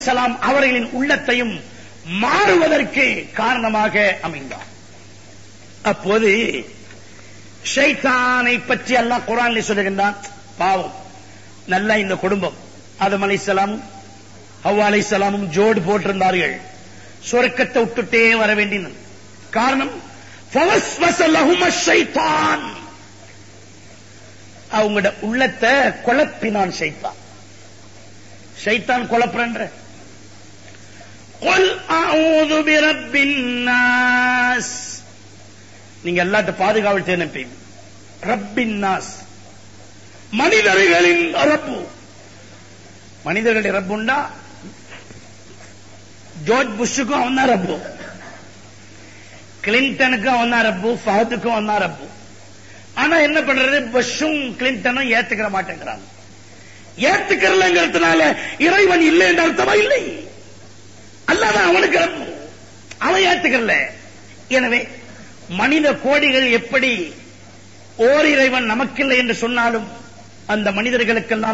சலாம் அவர்களின் உள்ளத்தையும் மாறுவதற்கு காரணமாக அமைந்தார் அப்போது ஷைத்தானை பற்றி அல்லாஹ் குரானில் சொல்லுகின்றான் பாவம் நல்ல இந்த குடும்பம் ஆதம் அலைசலாமும் ஹவ்வா அலைசலாமும் ஜோடு போட்டிருந்தார்கள் சொர்க்கத்தை விட்டுட்டே வர வேண்டியது காரணம் فَوَسْوَسَ لَهُمَا الشَّيْطَانُ அவங்களோட உள்ளத்தை குழப்பினான் ஷைத்தான் ஷைத்தான் குழப்புறன்ற قل اعوذ برب الناس நீங்க எல்லாத்த பாதுகாவல் தேர்ந்தெடுப்பீங்க ரப்பின் நாஸ் மனிதர்களின் ரப்பு மனிதர்களுடைய ரப்புண்டா ஜோர்ஜ் புஷ்ஷுக்கும் அவன் தான் ரப்பு கிளின்டனுக்கும் அவன் தான் ரப்பு ஃபஹதுக்கும் அவன் தான் ரப்பு ஆனா என்ன பண்றது புஷ்ஷும் கிளின்டனும் ஏத்துக்கிற மாட்டேங்கிறாங்க ஏத்துக்கிறலங்கிறதுனால இறைவன் இல்லை என்ற அர்த்தமா இல்லை அல்லாதான் அவனுக்கு ரப்பு அவன் ஏத்துக்கல எனவே மனித கோடிகள் எப்படி ஓர் இறைவன் நமக்கில்லை என்று சொன்னாலும் அந்த மனிதர்களுக்கெல்லாம்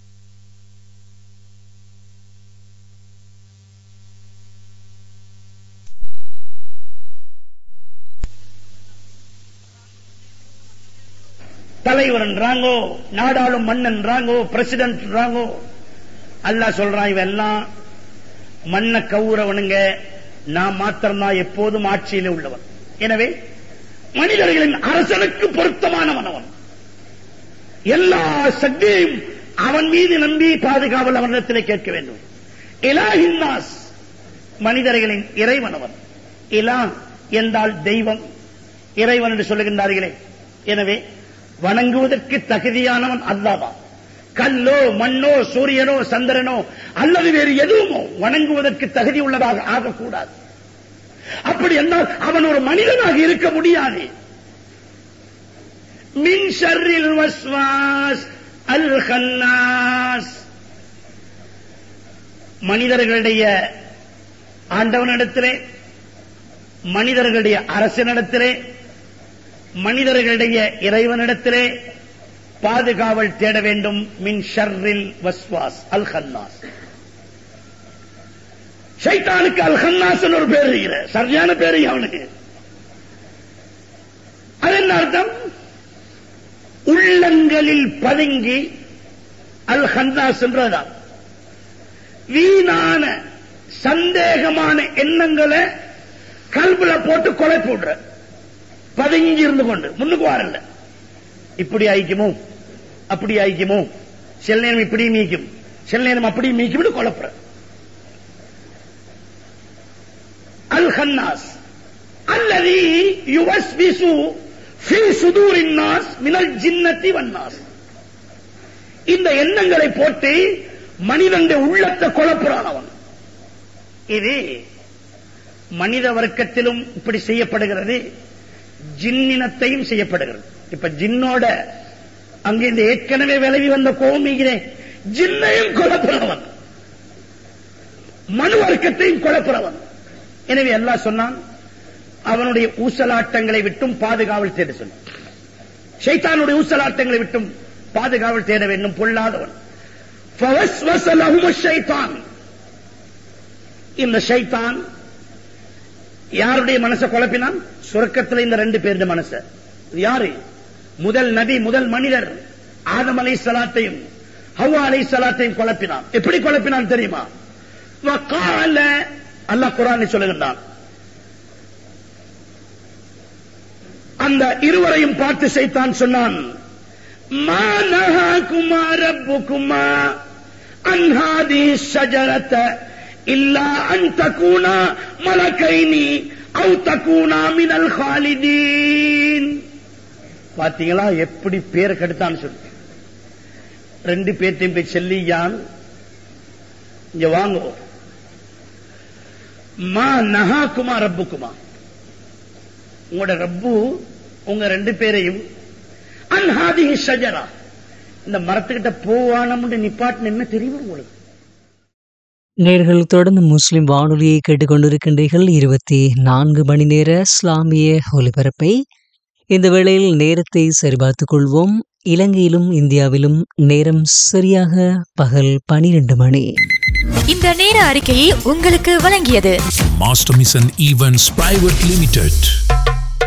தலைவர்ன்றாங்கோ நாடாளும் மன்னன்றாங்கோ பிரசிடென்ட்ன்றாங்கோ அல்லாஹ் சொல்றான் இவெல்லாம் மண்ண கவுறவனுங்க நான் மாத்திரம்தான் எப்போதும் ஆட்சியிலே உள்ளவன் எனவே மனிதர்களின் அரசனுக்கு பொருத்தமானவன் அவன் எல்லா சக்தியையும் அவன் மீது நம்பி பாதுகாவல் அவனிடத்திலே கேட்க வேண்டும் இலாஹின்னாஸ் மனிதர்களின் இறைவன் அவன் இலா என்றால் தெய்வம் இறைவன் என்று சொல்லுகின்றார்களே எனவே வணங்குவதற்கு தகுதியானவன் அல்லாதான் கல்லோ மண்ணோ சூரியனோ சந்திரனோ அல்லது வேறு எதுவுமோ வணங்குவதற்கு தகுதி உள்ளதாக ஆகக்கூடாது அப்படி என்றால் அவன் ஒரு மனிதனாக இருக்க முடியாது மின் ஷர்ரில் வஸ்வாஸ் அல் ஹன்னாஸ் மனிதர்களுடைய ஆண்டவனிடத்திலே மனிதர்களுடைய அரசனிடத்திலே மனிதர்களுடைய இறைவனிடத்திலே பாதுகாவல் தேட வேண்டும் மின் ஷர்ரில் வஸ்வாஸ் அல் ஹன்னாஸ் ஷைத்தானுக்கு அல் ஹன்னாஸ் ஒரு பேர் இருக்கிற சரியான பேரு அவனுக்கு அது என்ன அர்த்தம் உள்ளங்களில் பதுங்கி அல் ஹன்னாஸ் என்றதான் வீணான சந்தேகமான எண்ணங்களை கல்புல போட்டு கொலை போடுற பதுங்கி இருந்து கொண்டு முன்னுக்கு வரல இப்படி ஆயிக்குமோ அப்படி ஆயிக்குமோ சில நேரம் இப்படி மீக்கும் சில நேரம் அப்படி மீக்கும் குழப்புற அல் ஹன்னாஸ் அல்லது யுவஸ் விசு ஃபி சுதூரின் நாஸ் மினல் ஜின்னத்தி வன்னாஸ் இந்த எண்ணங்களை போட்டு மனிதனுடைய உள்ளத்தை குழப்புறான் அவன் இது மனித வர்க்கத்திலும் இப்படி செய்யப்படுகிறது ஜின்னினத்தையும் செய்யப்படுகிறது இப்ப ஜின்னோட அங்க இந்த ஏற்கனவே விலகி வந்த கோமிகிறேன் ஜின்னையும் குழப்புறவன் மனு வர்க்கத்தையும் குழப்புறவன் எனவே எல்லாம் சொன்னான் அவனுடைய ஊசலாட்டங்களை விட்டும் பாதுகாவல் தேட சொன்னான் ஷைத்தானுடைய ஊசலாட்டங்களை விட்டும் பாதுகாவல் தேட வேண்டும் பொல்லாதவன் ஷைத்தான் இந்த ஷைத்தான் யாருடைய மனசை குழப்பினான் சுரக்கத்தில் இந்த ரெண்டு பேருடைய மனச யாரு முதல் நபி முதல் மனிதர் ஆதம் அலை சலாத்தையும் ஹவ்வா அலை சலாத்தையும் குழப்பினான் எப்படி குழப்பினான் தெரியுமா வக்கால அல்லாஹ் குரானை சொல்லுகின்றான் அந்த இருவரையும் பார்த்து செய்தான் சொன்னான் மா நஹாகுமா ரப்புகுமா அன் ஹாதி ஷஜரத இல்லா அன் தகூனா மலக்கைனி அவு தகூனா மினல் ஹாலிதீன் பாத்தீங்களா எப்படி பேரை கெடுத்தான்னு சொல்லு ரெண்டு பேர்த்தையும் போய் செல்லியான் இங்க வாங்கோ மா நஹாக்குமா ரப்புக்குமா உங்களோட ரப்பு உங்க ரெண்டு பேரையும் அன்ஹாதி ஷஜரா இந்த மரத்துக்கிட்ட போவானம்னு நிப்பாட்டு என்ன தெரியும் உங்களுக்கு நேர்கள் தொடர்ந்து முஸ்லிம் வானொலியை கேட்டுக்கொண்டிருக்கின்றீர்கள் இருபத்தி நான்கு மணி நேர இஸ்லாமிய ஒலிபரப்பை இந்த வேளையில் நேரத்தை சரிபார்த்துக் கொள்வோம் இலங்கையிலும் இந்தியாவிலும் நேரம் சரியாக பகல் பனிரெண்டு மணி இந்த நேர அறிக்கையை உங்களுக்கு வழங்கியது Master Mission Events Private Limited.